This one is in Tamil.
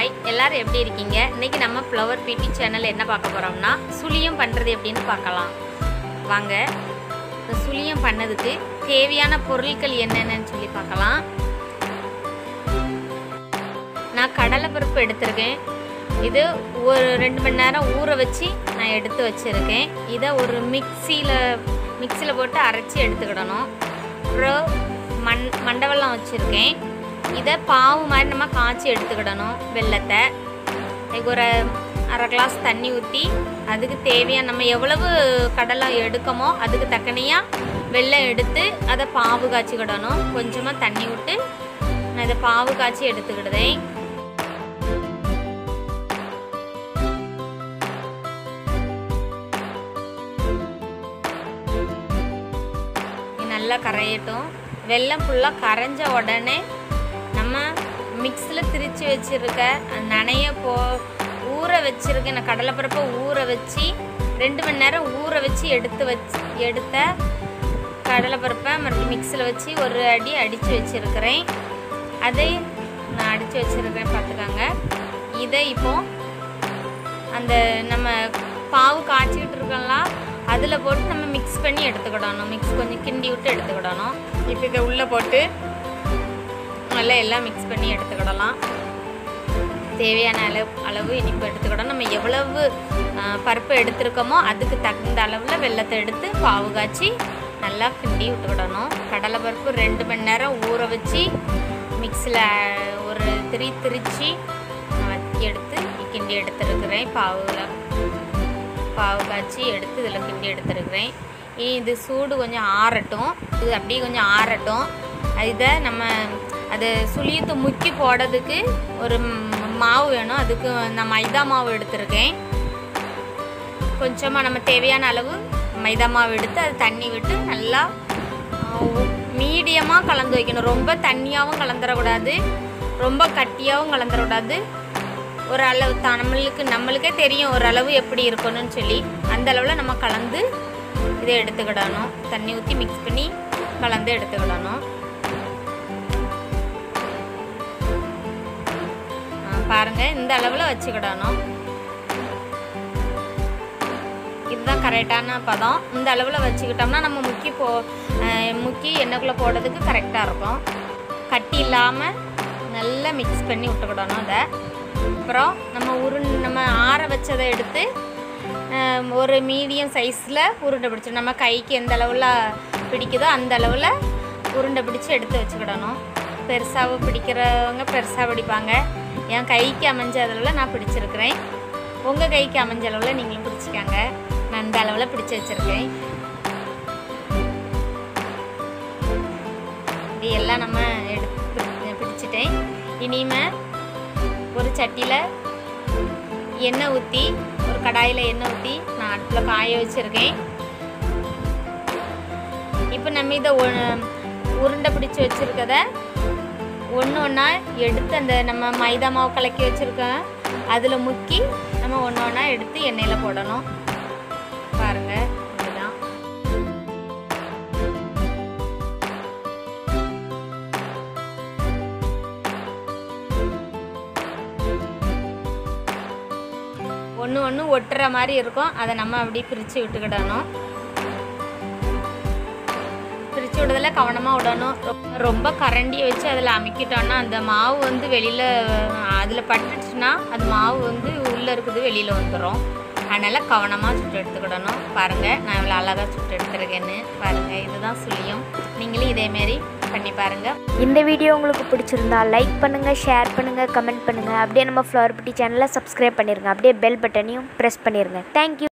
ஹாய் எல்லாரும் எப்படி இருக்கீங்க இன்னைக்கு நம்ம ஃப்ளவர் பிடி சேனல் என்ன பார்க்க போறோம்னா சுழியம் பண்ணுறது எப்படின்னு பார்க்கலாம் வாங்க இந்த சுழியம் பண்ணதுக்கு தேவையான பொருட்கள் என்னென்னு சொல்லி பார்க்கலாம் நான் கடலை பருப்பு எடுத்திருக்கேன் இது ஒரு ரெண்டு மணி நேரம் ஊற வச்சு நான் எடுத்து வச்சுருக்கேன் இதை ஒரு மிக்சியில் மிக்சியில் போட்டு அரைச்சி எடுத்துக்கிடணும் அப்புறம் மண் மண்டவெல்லம் வச்சுருக்கேன் இதை பாவு மாதிரி நம்ம காய்ச்சி எடுத்துக்கிடணும் வெள்ளத்தை இதுக்கு ஒரு அரை கிளாஸ் தண்ணி ஊற்றி அதுக்கு தேவையான நம்ம எவ்வளவு கடலை எடுக்கமோ அதுக்கு தக்கனையாக வெள்ளம் எடுத்து அதை பாவு காய்ச்சிக்கிடணும் கொஞ்சமாக தண்ணி விட்டு நான் இதை பாவு காய்ச்சி எடுத்துக்கிடுதேன் இது நல்லா கரையட்டும் வெள்ளம் ஃபுல்லாக கரைஞ்ச உடனே நம்ம மிக்ஸில் திரித்து வச்சுருக்க நனைய போ ஊற வச்சுருக்க நான் கடலைப்பருப்பை ஊற வச்சு ரெண்டு மணி நேரம் ஊற வச்சு எடுத்து வச்சு எடுத்த கடலைப்பருப்பை மறுபடியும் மிக்ஸில் வச்சு ஒரு அடி அடித்து வச்சுருக்கிறேன் அதை நான் அடித்து வச்சுருக்கிறேன் பார்த்துக்கோங்க இதை இப்போ அந்த நம்ம பாவு காய்ச்சிக்கிட்டு இருக்கோம்லாம் அதில் போட்டு நம்ம மிக்ஸ் பண்ணி எடுத்துக்கிடணும் மிக்ஸ் கொஞ்சம் கிண்டி விட்டு எடுத்துக்கிடணும் இப்போ இதை உள்ளே போட்டு நல்லா எல்லாம் மிக்ஸ் பண்ணி எடுத்துக்கிடலாம் தேவையான அளவு அளவு இனிப்பு எடுத்துக்கிடணும் நம்ம எவ்வளவு ஆ, பருப்பு எடுத்திருக்கோமோ அதுக்கு தகுந்த அளவில் வெள்ளத்தை எடுத்து பாவு காய்ச்சி நல்லா கிண்டி விட்டுக்கிடணும் கடலை பருப்பு ரெண்டு மணி நேரம் ஊற வச்சு மிக்ஸில் ஒரு திரி திரிச்சு நான் எடுத்து கிண்டி எடுத்துருக்கிறேன் பாவில் பாவு காய்ச்சி எடுத்து இதில் கிண்டி எடுத்துருக்கிறேன் இனி இது சூடு கொஞ்சம் ஆறட்டும் இது அப்படியே கொஞ்சம் ஆறட்டும் இதை நம்ம அது சுழியத்தை முக்கி போடுறதுக்கு ஒரு ம்- மாவு வேணும் அதுக்கு நான் மைதா மாவு எடுத்திருக்கேன் கொஞ்சமாக நம்ம தேவையான அளவு மைதா மாவு எடுத்து அது தண்ணி விட்டு நல்லா மீடியமாக கலந்து வைக்கணும் ரொம்ப தண்ணியாகவும் கலந்துடக்கூடாது ரொம்ப கட்டியாகவும் கலந்துடக்கூடாது ஒரு அளவு தான் நம்மளுக்கு நம்மளுக்கே தெரியும் ஒரு அளவு எப்படி இருக்கணும்னு சொல்லி அந்த அளவில் நம்ம கலந்து இதை எடுத்துக்கிடணும் தண்ணி ஊற்றி மிக்ஸ் பண்ணி கலந்து எடுத்துக்கிடணும் ஆ, பாருங்க இந்த அளவில் வச்சுக்கிடணும் இதுதான் கரெக்டான பதம் இந்த அளவில் வச்சுக்கிட்டோம்னா நம்ம முக்கி போ அஹ் முக்கி எண்ணெய்க்குள்ளே போடுறதுக்கு கரெக்டாக இருக்கும் கட்டி இல்லாமல் நல்லா மிக்ஸ் பண்ணி விட்டுக்கிடணும் அதை அப்புறம் நம்ம உருண் நம்ம ஆற வச்சதை எடுத்து அஹ், ஒரு மீடியம் சைஸில் உருண்டை பிடிச்சி நம்ம கைக்கு எந்த அளவில் பிடிக்குதோ அந்த அளவில் உருண்டை பிடிச்சி எடுத்து வச்சுக்கிடணும் பெருசாக பிடிக்கிறவங்க பெருசாக பிடிப்பாங்க என் கைக்கு அமைஞ்ச அளவில் நான் பிடிச்சிருக்கிறேன் உங்கள் கைக்கு அமைஞ்ச அளவில் நீங்களும் பிடிச்சிக்கங்க நான் இந்த அளவில் பிடிச்சி வச்சுருக்கேன் இது எல்லாம் நம்ம எடுத்து பிடி- பிடிச்சிட்டேன் இனிமே ஒரு சட்டியில் எண்ணெய் ஊற்றி ஒரு கடாயில் எண்ணெய் ஊற்றி நான் அடுப்பில் காய வச்சுருக்கேன் இப்போ நம்ம இதை ஒ- உருண்டை பிடிச்சி வச்சுருக்கத ஒன்று ஒன்றா எடுத்து அந்த நம்ம மைதா மாவு கலக்கி வச்சுருக்கோம் அதில் முக்கி நம்ம ஒன்று ஒன்றா எடுத்து எண்ணெயில் போடணும் பாருங்கள் இதுதான் ஒன்று ஒன்று ஒட்டுற மாதிரி இருக்கும் அதை நம்ம அப்படியே பிரித்து விட்டுக்கிடணும் பிரித்து விடுறதுல கவனமாக விடணும் ரொம்ப- ரொம்ப கரண்டியை வச்சு அதில் அமுக்கிட்டோன்னா அந்த மாவு வந்து வெளியில் அதில் பட்டுச்சுன்னா அது மாவு வந்து உள்ளே இருக்குது வெளியில் வந்துடும் அதனால் கவனமாக சுட்டு எடுத்துக்கிடணும் பாருங்கள் நான் இவ்வளோ அழகாக சுட்டு எடுத்துருக்கேன்னு பாருங்கள் இதுதான் சுழியம் நீங்களும் இதேமாரி பண்ணி பாருங்கள் இந்த வீடியோ உங்களுக்கு பிடிச்சிருந்தா லைக் பண்ணுங்கள் ஷேர் பண்ணுங்கள் கமெண்ட் பண்ணுங்கள் அப்படியே நம்ம ஃப்ளவர் பிட்டி சேனலை சப்ஸ்கிரைப் பண்ணிடுங்க அப்படியே பெல் பட்டனையும் ப்ரெஸ் பண்ணிடுங்க தேங்க்யூ